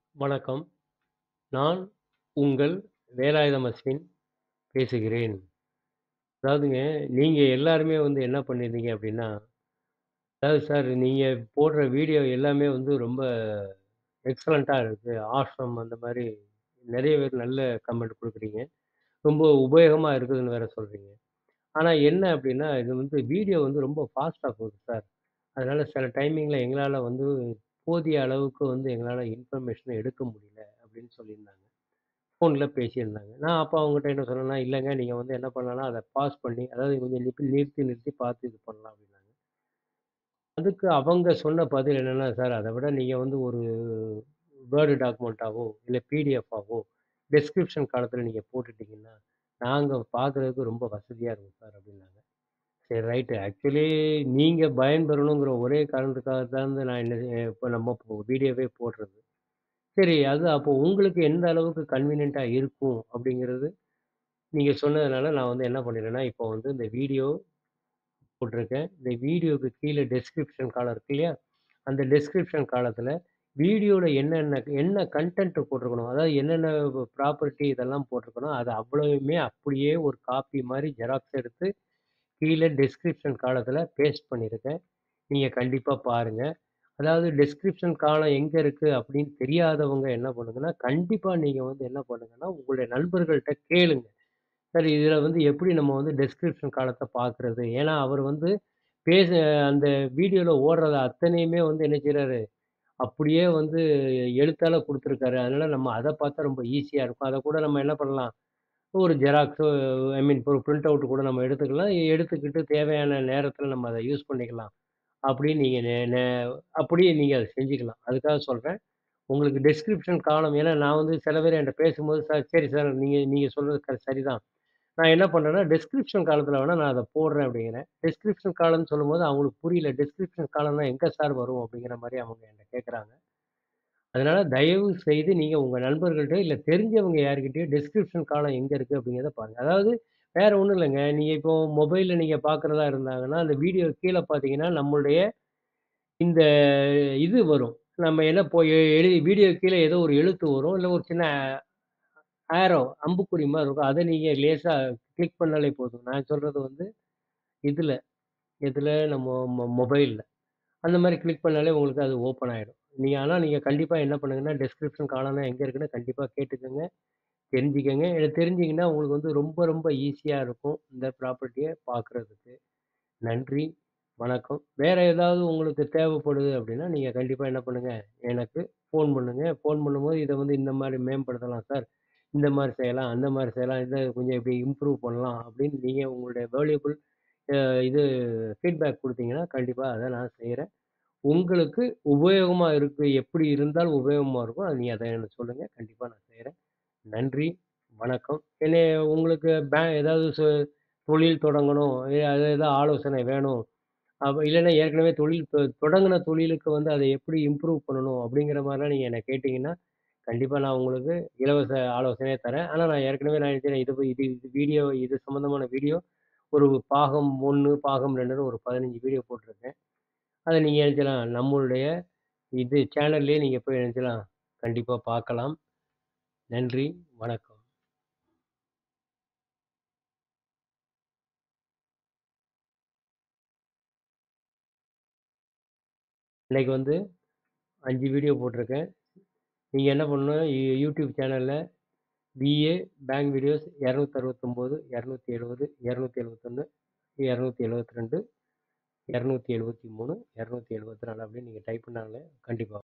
வணக்கம். நான் உங்கள் வேலாயுதம் அஸ்வின் பேசுகிறேன். அதாவதுங்க, நீங்க எல்லாருமே வந்து என்ன பண்ணியிருந்தீங்க அப்டின்னா, அதாவது சார் நீங்க போடுற வீடியோ எல்லாமே வந்து ரொம்ப எக்ஸலன்ட்டா இருக்கு. ஆஸம் அந்த மாரி நெறைய பேர் நல்ல கமெண்ட் குடுக்குறீங்க. ரொம்ப உபயோகமா இருக்குதுன்னு வேற சொல்றீங்க. ஆனா என்ன அப்டின்னா, இது வந்து வீடியோ வந்து ரொம்ப ஃபாஸ்ட்டா போகுது சார். அதனால சில டைமிங்ல எங்களால வந்து போதிய அளவுக்கு வந்து எங்களால இன்ஃபர்மேஷன் எடுக்க முடியல அப்டின்னு சொல்லியிருந்தாங்க. ஃபோன்ல பேசியிருந்தாங்க. நான் அப்ப அவங்ககிட்ட என்ன சொன்னேன்னா, இல்லங்க நீங்க வந்து என்ன பண்ணலாம்னா, அத பாஸ் பண்ணி அதாவது கொஞ்சம் நிப்பி நிறுத்தி நிறுத்தி பார்த்து இது பண்ணலாம் அப்டின்னாங்க. அதுக்கு அவங்க சொன்ன பதில் என்னன்னா, சார் அத விட நீங்க வந்து ஒரு வேர்ட் டாக்குமெண்ட்டாவோ, இல்ல பிடிஎஃப்பாவோ டிஸ்கிரிப்ஷன் காலத்துல நீங்க போட்டுட்டீங்கன்னா, நாங்க பார்க்குறதுக்கு ரொம்ப வசதியா இருக்கும் சார் அப்டின்னாங்க. சரி ரைட்டு. ஆக்சுவலி நீங்க பயன்பெறணுங்கிற ஒரே காரணத்துக்காக தான் வந்து நான் என்ன இப்ப நம்ம இப்போ வீடியோவே போடுறது. சரி அது அப்போ உங்களுக்கு எந்த அளவுக்கு கன்வீனியன்ட்டா இருக்கும் அப்டிங்கிறது, நீங்க சொன்னதுனால நான் வந்து என்ன பண்ணிட்டேன்னா, இப்போ வந்து இந்த வீடியோ போட்டிருக்கேன். இந்த வீடியோக்கு கீழ டெஸ்கிரிப்ஷன் காலம் இருக்கு இல்லையா? அந்த டெஸ்கிரிப்ஷன் காலத்துல வீடியோல என்னென்ன என்ன கன்டென்ட் போட்டிருக்கணும், அதாவது என்னென்ன ப்ராப்பர்ட்டி இதெல்லாம் போட்டிருக்கனோ, அத அவ்வளவுமே அப்படியே ஒரு காப்பி மாரி ஜெராக்ஸ் எடுத்து கீழ டெஸ்கிரிப்ஷன் காலத்துல பேஸ்ட் பண்ணியிருக்கேன். நீங்க கண்டிப்பா பாருங்க. அதாவது டெஸ்கிரிப்ஷன் காலம் எங்க இருக்கு அப்டின்னு தெரியாதவங்க என்ன பண்ணுங்கன்னா, கண்டிப்பா நீங்க வந்து என்ன பண்ணுங்கன்னா, உங்களுடைய நண்பர்கள்ட்ட கேளுங்க. சார் இதுல வந்து எப்படி நம்ம வந்து டெஸ்கிரிப்ஷன் காலத்த பார்க்குறது? ஏன்னா அவர் வந்து பேச அந்த வீடியோல ஓடுறது அத்தனையுமே வந்து என்ன செய்றாரு, அப்படியே வந்து எழுத்தால குடுத்துருக்காரு. அதனால நம்ம அத பார்த்தா ரொம்ப ஈஸியா இருக்கும். அத கூட நம்ம என்ன பண்ணலாம், ஒரு ஜெராக்ஸோ ஐ மீன் ஒரு பிரிண்ட் அவுட் கூட நம்ம எடுத்துக்கலாம். எடுத்துக்கிட்டு தேவையான நேரத்துல நம்ம அத யூஸ் பண்ணிக்கலாம். அப்படின்னு நீங்க நெ நெ அப்படியே நீங்க அத செஞ்சுக்கலாம். அதுக்காக சொல்றேன். உங்களுக்கு டெஸ்கிரிப்ஷன் காலம் ஏன்னா நான் வந்து சில பேர் என்ட்ட பேசும்போது, சார் சரி சார் நீங்க நீங்க சொல்றது க சரிதான். நான் என்ன பண்றேன்னா, டெஸ்கிரிப்ஷன் காலத்துல வேணா நான் அத போடுறேன் அப்படிங்கிறேன். டெஸ்கிரிப்ஷன் காலம்னு சொல்லும்போது அவங்களுக்கு புரியல. டெஸ்கிரிப்ஷன் காலம்னா எங்க சார் வரும்? அப்படிங்கிற மாரி அவங்க என்ட்ட கேட்கறாங்க. அதனால தயவு செய்து நீங்க உங்க நண்பர்கள்ட்ட, இல்ல தெரிஞ்சவங்க யார்கிட்டயோ டெஸ்கிரிப்ஷன் காலம் எங்க இருக்கு அப்படிங்கிறத பாருங்க. அதாவது வேற ஒண்ணும் இல்லங்க. நீங்க இப்போ மொபைல்ல நீங்க பார்க்குறதா இருந்தாங்கன்னா, அந்த வீடியோ கீழ பார்த்தீங்கன்னா, நம்மளுடைய இந்த இது வரும். நம்ம என்ன இப்போ எ எழுதி வீடியோ கீழ ஏதோ ஒரு எழுத்து வரும். இல்ல ஒரு சின்ன ஆரோ அம்புக்குறி மாரி இருக்கும். அத நீங்க லேசா கிளிக் பண்ணாலே போதும். நான் சொல்றது வந்து இதுல, எதுல நம்ம மொ மொபைல்ல. அந்த மாரி கிளிக் பண்ணாலே உங்களுக்கு அது ஓப்பன் ஆயிடும். நீங்க ஆனா நீங்க கண்டிப்பா என்ன பண்ணுங்கன்னா, டெஸ்கிரிப்ஷன் காலம்னா எங்க இருக்குன்னு கண்டிப்பா கேட்டுக்கங்க. தெரிஞ்சுக்கங்க. இத தெரிஞ்சீங்கன்னா உங்களுக்கு வந்து ரொம்ப ரொம்ப ஈஸியா இருக்கும். இந்த ப்ராப்பர்ட்டிய பார்க்குறதுக்கு. நன்றி, வணக்கம். வேற ஏதாவது உங்களுக்கு தேவைப்படுது அப்படின்னா, நீங்க கண்டிப்பா என்ன பண்ணுங்க, எனக்கு ஃபோன் பண்ணுங்க. ஃபோன் பண்ணும்போது இத வந்து இந்த மாரி மேம்படுத்தலாம் சார். இந்த மாரி செய்யலாம், அந்த மாரி செய்யலாம். இத கொஞ்சம் இப்படி இம்ப்ரூவ் பண்ணலாம் அப்படின்னு நீங்க உங்களுடைய வேல்யூபிள் அ இது ஃபீட்பேக் குடுத்தீங்கன்னா, கண்டிப்பா அத நான் செய்றேன். உங்களுக்கு உபயோகமா இருக்கு. எப்படி இருந்தால் உபயோகமா இருக்கும், அத நீங்க அத எனக்கு சொல்லுங்க. கண்டிப்பா நான் செய்றேன். நன்றி, வணக்கம். என்னைய உங்களுக்கு பே ஏதாவது சொ தொழில் தொடங்கணும், எ அது ஏதாவது ஆலோசனை வேணும். அப்ப இல்லன்னா ஏற்கனவே தொழில் தொ தொடங்குன தொழிலுக்கு வந்து அத எப்படி இம்ப்ரூவ் பண்ணணும் அப்படிங்கிற மாரிலாம் நீங்க என்ன கேட்டீங்கன்னா, கண்டிப்பா நான் உங்களுக்கு இலவச ஆலோசனையே தரேன். ஆனா நான் ஏற்கனவே நான் நினைக்கிறேன் இது இது இது வீடியோ இது சம்மந்தமான வீடியோ ஒரு பாகம் 1, பாகம் 2ன்னு ஒரு 15 வீடியோ போட்டிருக்கேன். அத நீங்க என்ன செய்யலாம், நம்மளுடைய இது சேனல்லயே நீங்க போய் என்ன செய்யலாம், கண்டிப்பா பார்க்கலாம். நன்றி, வணக்கம். இன்னைக்கு வந்து 5 வீடியோ போட்டிருக்கேன். நீங்க என்ன பண்ணணும், யூ யூடியூப் சேனல்ல விஏ பேங்க் வீடியோஸ் 269, 270, 271, 272, 273, 274 அப்படின்னு நீங்க டைப் பண்ணாலே கண்டிப்பா